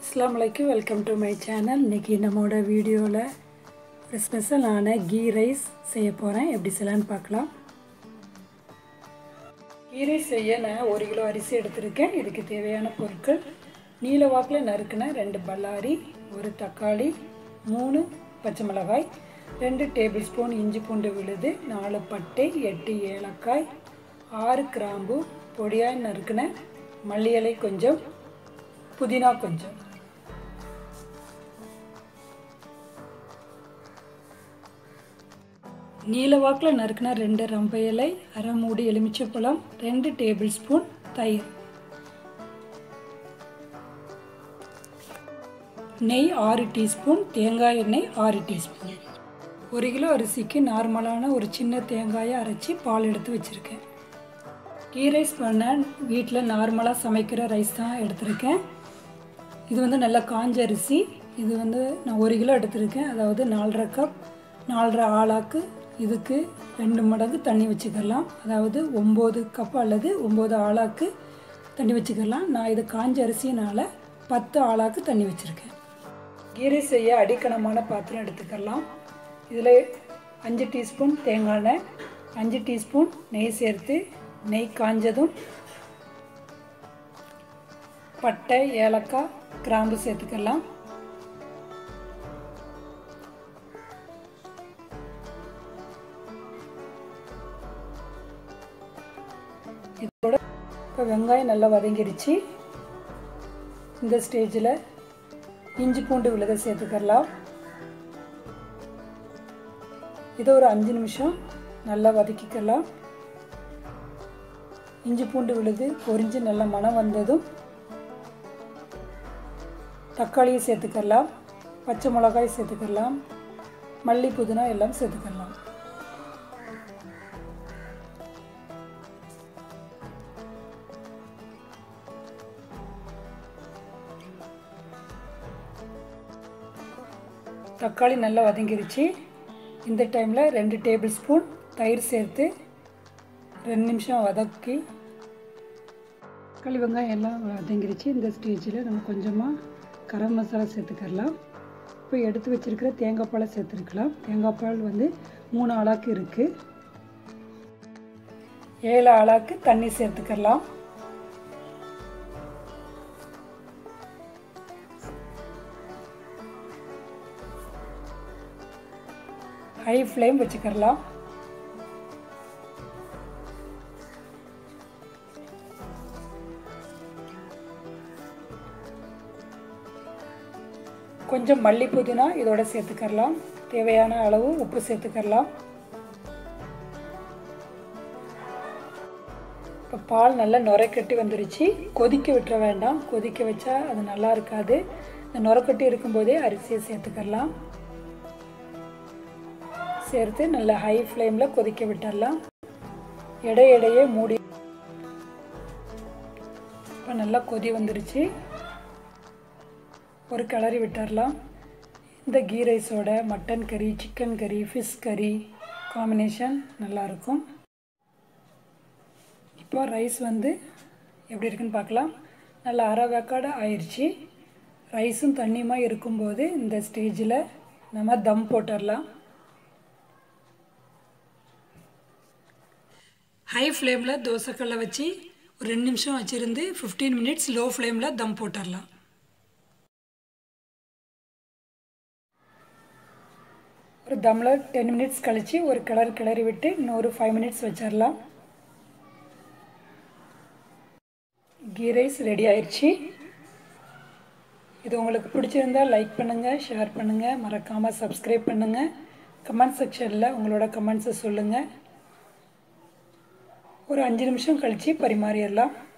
அஸ்லாம் வலைக்கும் welcome to my channel இன்றைக்கி நம்மளோட வீடியோவில் ஒரு ஸ்பெஷலான கீ ரைஸ் செய்ய போகிறேன் எப்படி செய்யலான்னு பார்க்கலாம் கீ ரைஸ் செய்ய நான் ஒரு கிலோ அரிசி எடுத்திருக்கேன் இதுக்கு தேவையான பொருட்கள் நீல வாக்கில் நறுக்கின ரெண்டு பல்லாரி ஒரு தக்காளி மூணு பச்சை மிளகாய் ரெண்டு டேபிள் ஸ்பூன் இஞ்சி பூண்டு விழுது நாலு பட்டை எட்டு ஏலக்காய் ஆறு கிராம்பு பொடியாய் நறுக்கின மல்லி இலை கொஞ்சம் புதினா கொஞ்சம் நீலவாக்கில் நறுக்கின ரெண்டு ரம்ப இலை அரை மூடி எலுமிச்சப்பழம் ரெண்டு டேபிள் ஸ்பூன் தயிர் நெய் ஆறு டீஸ்பூன் தேங்காய் எண்ணெய் ஆறு டீஸ்பூன் ஒரு கிலோ அரிசிக்கு நார்மலான ஒரு சின்ன தேங்காயை அரைச்சி பால் எடுத்து வச்சுருக்கேன் கீ ரைஸ் பண்ண வீட்டில் நார்மலாக சமைக்கிற ரைஸ் தான் எடுத்திருக்கேன் இது வந்து நல்ல காஞ்ச அரிசி இது வந்து நான் ஒரு கிலோ எடுத்திருக்கேன் அதாவது நாலரை கப் நாலரை ஆளாக்கு இதுக்கு ரெண்டு மடங்கு தண்ணி வச்சுக்கலாம் அதாவது ஒம்பது கப் அல்லது ஒம்பது ஆளாக்கு தண்ணி வச்சுக்கலாம் நான் இது காஞ்ச அரிசினால் பத்து ஆளாக்கு தண்ணி வச்சுருக்கேன் கீரை செய்ய அடிக்கணமான பாத்திரம் எடுத்துக்கலாம் இதில் அஞ்சு டீஸ்பூன் தேங்காய் எண்ணெய் அஞ்சு டீஸ்பூன் நெய் சேர்த்து நெய் காஞ்சதும் பட்டை ஏலக்காய் கிராம்பு சேர்த்துக்கலாம் இதோட இப்போ வெங்காயம் நல்லா வதங்கிடுச்சு இந்த ஸ்டேஜில் இஞ்சி பூண்டு விழுத சேர்த்துக்கலாம் இதை ஒரு அஞ்சு நிமிஷம் நல்லா வதக்கிக்கலாம் இஞ்சி பூண்டு விழுது பொரிஞ்சு நல்ல மனம் வந்ததும் தக்காளியை சேர்த்துக்கலாம் பச்சை மிளகாய் சேர்த்துக்கலாம் மல்லி புதினா எல்லாம் சேர்த்துக்கலாம் தக்காளி நல்லா வதங்கிருச்சு இந்த டைமில் ரெண்டு டேபிள் ஸ்பூன் தயிர் சேர்த்து ரெண்டு நிமிஷம் வதக்கி தக்காளி வெங்காயம் எல்லாம் வதங்கிருச்சு இந்த ஸ்டேஜில் நம்ம கொஞ்சமாக கரம் மசாலா சேர்த்துக்கலாம் இப்போ எடுத்து வச்சுருக்கிற தேங்காய் பாலை சேர்த்துருக்கலாம் தேங்காய் பால் வந்து மூணு ஆளாக்கு இருக்குது ஏழு ஆளாக்கு தண்ணி சேர்த்துக்கலாம் ஹை ஃப்ளேம் வச்சுக்கலாம் கொஞ்சம் மல்லி புதினா இதோட சேர்த்துக்கலாம் தேவையான அளவு உப்பு சேர்த்துக்கலாம் இப்போ பால் நல்லா நுரைக்கட்டி வந்துருச்சு கொதிக்க விட்டுற வேண்டாம் கொதிக்க வச்சா அது நல்லா இருக்காது இந்த நுரைக்கட்டி இருக்கும்போதே அரிசியை சேர்த்துக்கலாம் சேர்த்து நல்லா ஹை ஃப்ளேமில் கொதிக்க விட்டுடலாம் இடையிடையே மூடி இப்போ நல்லா கொதி வந்துருச்சு ஒரு கிளறி விட்டுடலாம் இந்த கீ ரைஸோட மட்டன் கறி சிக்கன் கறி ஃபிஷ் கறி காம்பினேஷன் நல்லாயிருக்கும் இப்போ ரைஸ் வந்து எப்படி இருக்குன்னு பார்க்கலாம் நல்லா அரை வேக்காடு ஆயிடுச்சு ரைஸும் தண்ணியுமா இருக்கும்போது இந்த ஸ்டேஜில் நம்ம தம் போட்டுடலாம் ஹை ஃப்ளேமில் தோசைக்கல்லை வச்சு ஒரு ரெண்டு நிமிஷம் வச்சுருந்து ஃபிஃப்டீன் மினிட்ஸ் லோ ஃப்ளேமில் தம் போட்டுடலாம் ஒரு தம்மில் டென் மினிட்ஸ் கழித்து ஒரு கிளறு கிளறி விட்டு இன்னொரு ஃபைவ் மினிட்ஸ் வச்சிடலாம் கீ ரைஸ் ரெடி ஆயிடுச்சு இது உங்களுக்கு பிடிச்சிருந்தால் லைக் பண்ணுங்கள் ஷேர் பண்ணுங்கள் மறக்காமல் சப்ஸ்கிரைப் பண்ணுங்கள் கமெண்ட் செக்ஷனில் உங்களோட கமெண்ட்ஸை சொல்லுங்கள் ஒரு அஞ்சு நிமிஷம் கழித்து பரிமாறிடலாம்